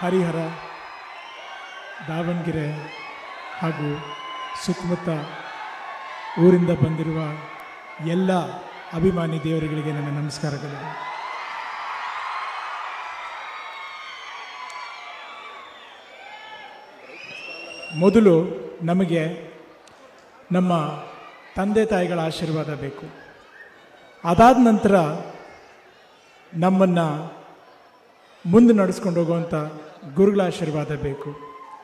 ಹರಿಹರ ದಾವಣಗೆರೆ ಹಾಗೂ ಸುತ್ತಮುತ್ತ ಊರಿಂದ ಬಂದಿರುವ ಎಲ್ಲ ಅಭಿಮಾನಿ ದೇವರುಗಳಿಗೆ ನನ್ನ ನಮಸ್ಕಾರಗಳು ಮೊದಲು ನಮಗೆ ನಮ್ಮ ತಂದೆ ತಾಯಿಗಳ ಆಶೀರ್ವಾದ ಬೇಕು ಅದಾದ ನಂತರ ನಮ್ಮನ್ನು ಮುಂದೆ ನಡೆಸ್ಕೊಂಡು ಹೋಗುವಂಥ ಗುರುಗಳ ಆಶೀರ್ವಾದ ಬೇಕು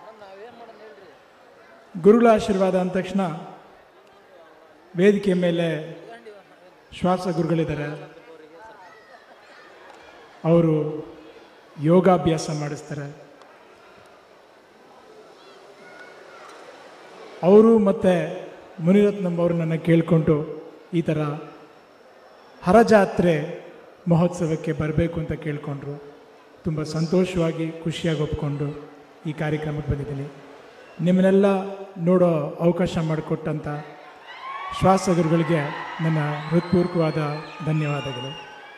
ಗುರುಗಳ ಆಶೀರ್ವಾದ ಅಂದ ತಕ್ಷಣ ವೇದಿಕೆ ಮೇಲೆ ಶ್ವಾಸ ಗುರುಗಳಿದ್ದಾರೆ ಅವರು ಯೋಗಾಭ್ಯಾಸ ಮಾಡಿಸ್ತಾರೆ ಅವರು ಮತ್ತು ಮುನಿರತ್ನಂ ಅವರು ನನ್ನ ಕೇಳಿಕೊಂಡು ಈ ಥರ ಹರಜಾತ್ರೆ ಮಹೋತ್ಸವಕ್ಕೆ ಬರಬೇಕು ಅಂತ ಕೇಳಿಕೊಂಡ್ರು ತುಂಬ ಸಂತೋಷವಾಗಿ ಖುಷಿಯಾಗಿ ಒಪ್ಕೊಂಡು ಈ ಕಾರ್ಯಕ್ರಮಕ್ಕೆ ಬಂದಿದ್ದೀನಿ ನಿಮ್ಮನ್ನೆಲ್ಲ ನೋಡೋ ಅವಕಾಶ ಮಾಡಿಕೊಟ್ಟಂಥ ಶ್ವಾಸಗುರುಗಳಿಗೆ ನನ್ನ ಹೃತ್ಪೂರ್ವಕವಾದ ಧನ್ಯವಾದಗಳು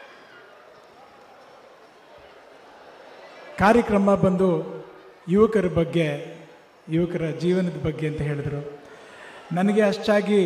ಕಾರ್ಯಕ್ರಮ ಬಂದು ಯುವಕರ ಬಗ್ಗೆ ಯುವಕರ ಜೀವನದ ಬಗ್ಗೆ ಅಂತ ಹೇಳಿದರು ನನಗೆ ಅಷ್ಟಾಗಿ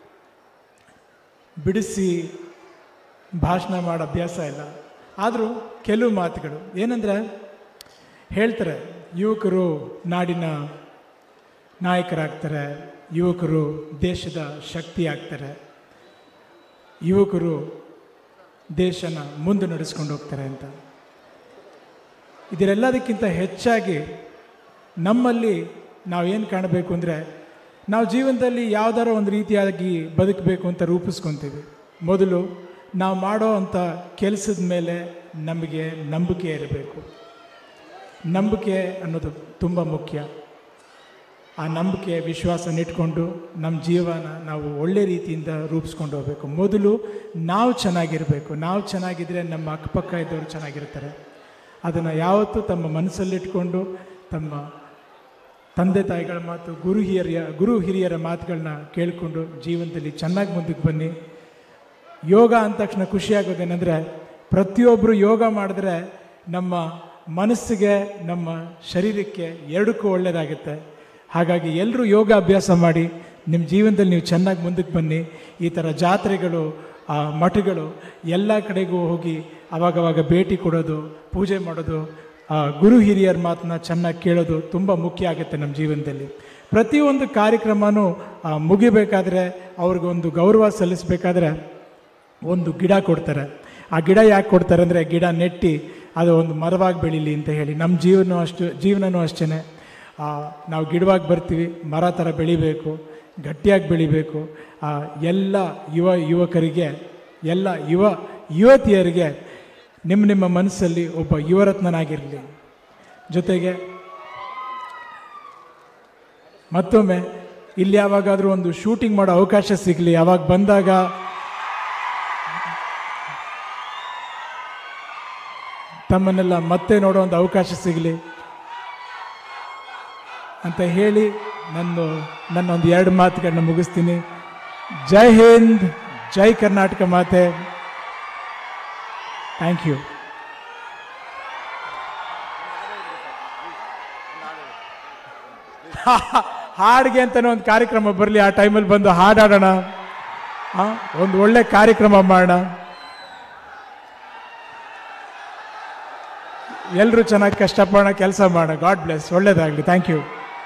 ಬಿಡಿಸಿ ಭಾಷಣ ಮಾಡೋ ಅಭ್ಯಾಸ ಇಲ್ಲ ಆದರೂ ಕೆಲವು ಮಾತುಗಳು ಏನಂದರೆ ಹೇಳ್ತಾರೆ ಯುವಕರು ನಾಡಿನ ನಾಯಕರಾಗ್ತಾರೆ ಯುವಕರು ದೇಶದ ಶಕ್ತಿ ಆಗ್ತಾರೆ ಯುವಕರು ದೇಶನ ಮುಂದೆ ನಡೆಸ್ಕೊಂಡು ಹೋಗ್ತಾರೆ ಅಂತ ಇದರೆಲ್ಲದಕ್ಕಿಂತ ಹೆಚ್ಚಾಗಿ ನಮ್ಮಲ್ಲಿ ನಾವೇನು ಕಾಣಬೇಕು ಅಂದರೆ ನಾವು ಜೀವನದಲ್ಲಿ ಯಾವ್ದಾರ ಒಂದು ರೀತಿಯಾಗಿ ಬದುಕಬೇಕು ಅಂತ ರೂಪಿಸ್ಕೊತೀವಿ ಮೊದಲು ನಾವು ಮಾಡೋ ಅಂಥ ಕೆಲಸದ ಮೇಲೆ ನಮಗೆ ನಂಬಿಕೆ ಇರಬೇಕು ನಂಬಿಕೆ ಅನ್ನೋದು ತುಂಬ ಮುಖ್ಯ ಆ ನಂಬಿಕೆ ವಿಶ್ವಾಸನಿಟ್ಕೊಂಡು ನಮ್ಮ ಜೀವನ ನಾವು ಒಳ್ಳೆ ರೀತಿಯಿಂದ ರೂಪಿಸ್ಕೊಂಡು ಹೋಗಬೇಕು ಮೊದಲು ನಾವು ಚೆನ್ನಾಗಿರಬೇಕು ನಾವು ಚೆನ್ನಾಗಿದ್ದರೆ ನಮ್ಮ ಅಕ್ಕಪಕ್ಕ ಇದ್ದವರು ಚೆನ್ನಾಗಿರ್ತಾರೆ ಅದನ್ನು ಯಾವತ್ತೂ ತಮ್ಮ ಮನಸ್ಸಲ್ಲಿಟ್ಕೊಂಡು ತಮ್ಮ ತಂದೆ ತಾಯಿಗಳ ಮಾತು ಗುರು ಹಿರಿಯ ಗುರು ಹಿರಿಯರ ಮಾತುಗಳನ್ನ ಕೇಳಿಕೊಂಡು ಜೀವನದಲ್ಲಿ ಚೆನ್ನಾಗಿ ಮುಂದಕ್ಕೆ ಬನ್ನಿ ಯೋಗ ಅಂದ ತಕ್ಷಣ ಖುಷಿಯಾಗೋದೇನೆಂದರೆ ಪ್ರತಿಯೊಬ್ಬರು ಯೋಗ ಮಾಡಿದ್ರೆ ನಮ್ಮ ಮನಸ್ಸಿಗೆ ನಮ್ಮ ಶರೀರಕ್ಕೆ ಎರಡಕ್ಕೂ ಒಳ್ಳೆಯದಾಗುತ್ತೆ ಹಾಗಾಗಿ ಎಲ್ಲರೂ ಯೋಗ ಅಭ್ಯಾಸ ಮಾಡಿ ನಿಮ್ಮ ಜೀವನದಲ್ಲಿ ನೀವು ಚೆನ್ನಾಗಿ ಮುಂದಕ್ಕೆ ಬನ್ನಿ ಈ ಥರ ಜಾತ್ರೆಗಳು ಆ ಮಠಗಳು ಎಲ್ಲ ಕಡೆಗೂ ಹೋಗಿ ಅವಾಗವಾಗ ಭೇಟಿ ಕೊಡೋದು ಪೂಜೆ ಮಾಡೋದು ಆ ಗುರು ಹಿರಿಯರ ಮಾತನ್ನ ಚೆನ್ನಾಗಿ ಕೇಳೋದು ತುಂಬ ಮುಖ್ಯ ಆಗುತ್ತೆ ನಮ್ಮ ಜೀವನದಲ್ಲಿ ಪ್ರತಿಯೊಂದು ಕಾರ್ಯಕ್ರಮನೂ ಆ, ಮುಗಿಬೇಕಾದ್ರೆ ಅವ್ರಿಗೊಂದು ಗೌರವ ಸಲ್ಲಿಸಬೇಕಾದ್ರೆ ಒಂದು ಗಿಡ ಕೊಡ್ತಾರೆ ಆ ಗಿಡ ಯಾಕೆ ಕೊಡ್ತಾರೆ ಅಂದರೆ ಗಿಡ ನೆಟ್ಟಿ ಅದು ಒಂದು ಮರವಾಗಿ ಬೆಳೀಲಿ ಅಂತ ಹೇಳಿ ನಮ್ಮ ಜೀವನ ಅಷ್ಟು ಜೀವನನೂ ಅಷ್ಟೇ ನಾವು ಗಿಡವಾಗಿ ಬರ್ತೀವಿ ಮರ ಥರ ಬೆಳಿಬೇಕು ಗಟ್ಟಿಯಾಗಿ ಬೆಳಿಬೇಕು ಆ, ಎಲ್ಲ ಯುವ ಯುವಕರಿಗೆ ಎಲ್ಲ ಯುವ ಯುವತಿಯರಿಗೆ ನಿಮ್ಮ ನಿಮ್ಮ ಮನಸ್ಸಲ್ಲಿ ಒಬ್ಬ ಯುವರತ್ನನಾಗಿರಲಿ ಜೊತೆಗೆ ಮತ್ತೊಮ್ಮೆ ಇಲ್ಲಿ ಯಾವಾಗಾದರೂ ಒಂದು ಶೂಟಿಂಗ್ ಮಾಡೋ ಅವಕಾಶ ಸಿಗಲಿ ಅವಾಗ ಬಂದಾಗ ತಮ್ಮನ್ನೆಲ್ಲ ಮತ್ತೆ ನೋಡೋ ಒಂದು ಅವಕಾಶ ಸಿಗಲಿ ಅಂತ ಹೇಳಿ ನನ್ನ ನನ್ನ ಒಂದು ಎರಡು ಮಾತುಗಳನ್ನ ಮುಗಿಸ್ತೀನಿ ಜೈ ಹಿಂದ್ ಜೈ ಕರ್ನಾಟಕ ಮಾತೆ ಥ್ಯಾಂಕ್ ಯು ಹಾಡಿಗೆ ಅಂತಾನೆ ಒಂದು ಕಾರ್ಯಕ್ರಮ ಬರಲಿ ಆ ಟೈಮಲ್ಲಿ ಬಂದು ಹಾಡಾಡೋಣ ಆ, ಒಂದು ಒಳ್ಳೆ ಕಾರ್ಯಕ್ರಮ ಮಾಡೋಣ ಎಲ್ಲರೂ ಚೆನ್ನಾಗಿ ಕಷ್ಟಪಡೋಣ ಕೆಲಸ ಮಾಡೋಣ ಗಾಡ್ ಬ್ಲೆಸ್ ಒಳ್ಳೇದಾಗಲಿ ಥ್ಯಾಂಕ್ ಯು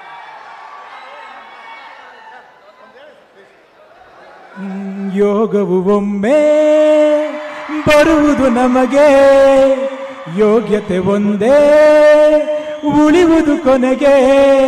ಯೋಗವು ಒಮ್ಮೆ ಬರುವುದು ನಮಗೆ ಯೋಗ್ಯತೆ ಒಂದೇ ಉಳಿಯುವುದು ಕೊನೆಗೆ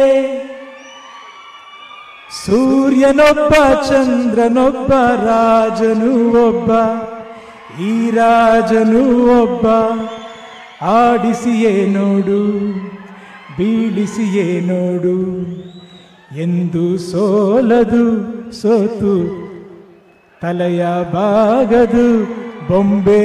ಸೂರ್ಯನೊಬ್ಬ ಚಂದ್ರನೊಬ್ಬ ರಾಜನು ಒಬ್ಬ ಈ ರಾಜನು ಒಬ್ಬ ಆಡಿಸಿಯೇ ನೋಡು ಬೀಳಿಸಿಯೇ ನೋಡು ಎಂದು ಸೋಲದು ಸೋತು ತಲೆಯ ಬಾಗದು ಬೊಂಬೆ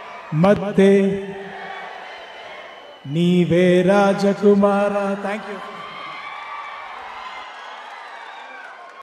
ಮತ್ತೆ ನೀವೇ ರಾಜಕುಮಾರ ಥ್ಯಾಂಕ್ ಯು